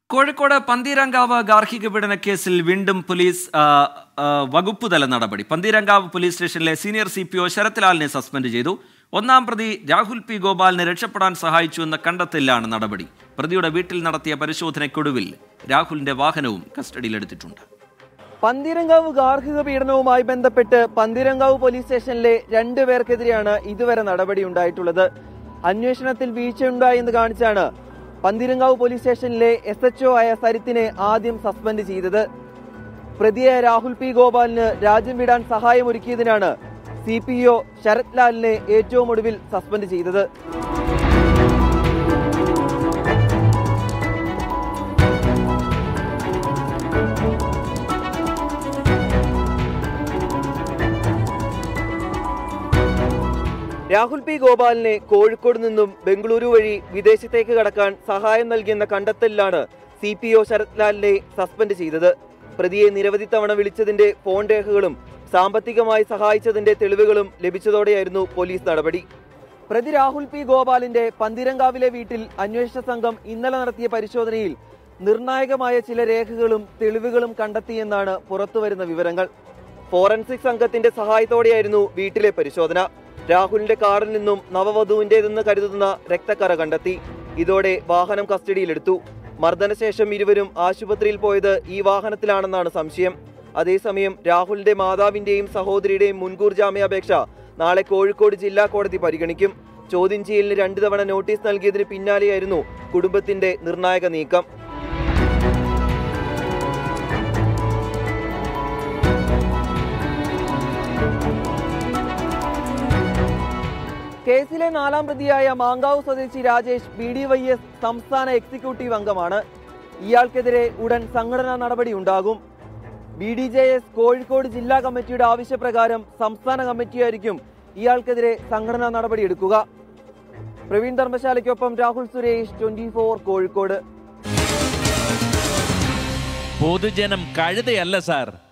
കോഴിക്കോട് പന്തീരങ്കാവ് ഗാർഹിക പീഡന കേസിൽ വീണ്ടും പോലീസ് ആ, ആ, വകുപ്പുതല നടപടി പന്തീരങ്കാവ് പോലീസ് സ്റ്റേഷനിലെ സീനിയർ സി പി ഒ ശരത്ലാലിനെ സസ്പെൻഡ് ചെയ്തു ഒന്നാം പ്രതി രാഹുൽ പി ഗോപാലിനെ രക്ഷപ്പെടാൻ സഹായിച്ചു എന്ന കണ്ടെത്തലിലാണ് നടപടി പ്രതിയുടെ വീട്ടിൽ നടത്തിയ പരിശോധനയ്ക്കൊടുവിൽ രാഹുലിന്റെ വാഹനവും കസ്റ്റഡിയിലെടുത്തിട്ടുണ്ട് പന്തീരങ്കാവ് ഗാർഹിക പീഡനവുമായി ബന്ധപ്പെട്ട് പന്തീരങ്കാവ് പോലീസ് സ്റ്റേഷനിലെ രണ്ടു പേർക്കെതിരെയാണ് ഇതുവരെ നടപടി ഉണ്ടായിട്ടുള്ളത് അന്വേഷണത്തിൽ വീഴ്ചയുണ്ടായി എന്ന് കാണിച്ചാണ് പന്തീരങ്കാവ് പോലീസ് സ്റ്റേഷനിലെ എസ് എച്ച് ആയ സരിത്തിനെ ആദ്യം സസ്പെൻഡ് ചെയ്തത് പ്രതിയായ രാഹുൽ പി ഗോപാലിന് രാജ്യം വിടാൻ സഹായമൊരുക്കിയതിനാണ് സി പി ഒ ശരത് ലാലിനെ ഏറ്റവും ഒടുവിൽ സസ്പെൻഡ് ചെയ്തത് രാഹുൽ പി ഗോപാലിനെ കോഴിക്കോട് നിന്നും ബംഗളൂരു വഴി വിദേശത്തേക്ക് കടക്കാൻ സഹായം നൽകിയെന്ന കണ്ടെത്തലിലാണ് സി പി ഒ ശരത് ലാലിനെ സസ്പെൻഡ് ചെയ്തത് പ്രതിയെ നിരവധി തവണ വിളിച്ചതിന്റെ ഫോൺ രേഖകളും സാമ്പത്തികമായി സഹായിച്ചതിന്റെ തെളിവുകളും ലഭിച്ചതോടെയായിരുന്നു പോലീസ് നടപടി പ്രതി രാഹുൽ പി ഗോപാലിന്റെ പന്തിരങ്കാവിലെ വീട്ടിൽ അന്വേഷണ സംഘം ഇന്നലെ നടത്തിയ പരിശോധനയിൽ നിർണായകമായ ചില രേഖകളും തെളിവുകളും കണ്ടെത്തിയെന്നാണ് പുറത്തുവരുന്ന വിവരങ്ങൾ ഫോറൻസിക് സംഘത്തിന്റെ സഹായത്തോടെയായിരുന്നു വീട്ടിലെ പരിശോധന രാഹുലിന്റെ കാറിൽ നിന്നും നവവധുവിന്റേതെന്ന് കരുതുന്ന രക്തക്കറ കണ്ടെത്തി ഇതോടെ വാഹനം കസ്റ്റഡിയിലെടുത്തു മർദ്ദനശേഷം ഇരുവരും ആശുപത്രിയിൽ പോയത് ഈ വാഹനത്തിലാണെന്നാണ് സംശയം അതേസമയം രാഹുലിന്റെ മാതാവിന്റെയും സഹോദരിയുടെയും മുൻകൂർ ജാമ്യാപേക്ഷ നാളെ കോഴിക്കോട് ജില്ലാ കോടതി പരിഗണിക്കും ചോദ്യം ചെയ്യലിന് രണ്ടു തവണ നോട്ടീസ് നൽകിയതിന് പിന്നാലെയായിരുന്നു കുടുംബത്തിന്റെ നിർണായക നീക്കം കേസിലെ നാലാം പ്രതിയായ മാങ്കാവ് സ്വദേശി Rajesh B D Y S സംസ്ഥാന എക്സിക്യൂട്ടീവ് അംഗമാണ് ഇയാൾക്കെതിരെ ഉടൻ സംഘടനാ നടപടി ഉണ്ടാകും B D J S Kozhikode ജില്ലാ കമ്മിറ്റിയുടെ ആവശ്യപ്രകാരം സംസ്ഥാന കമ്മിറ്റിയായിരിക്കും ഇയാൾക്കെതിരെ സംഘടനാ നടപടി എടുക്കുക പ്രവീൺ ധർമ്മശാലയ്ക്കൊപ്പം രാഹുൽ സുരേഷ് ട്വന്റി ഫോർ കോഴിക്കോട് പൊതുജനം കഴുതയല്ല സാർ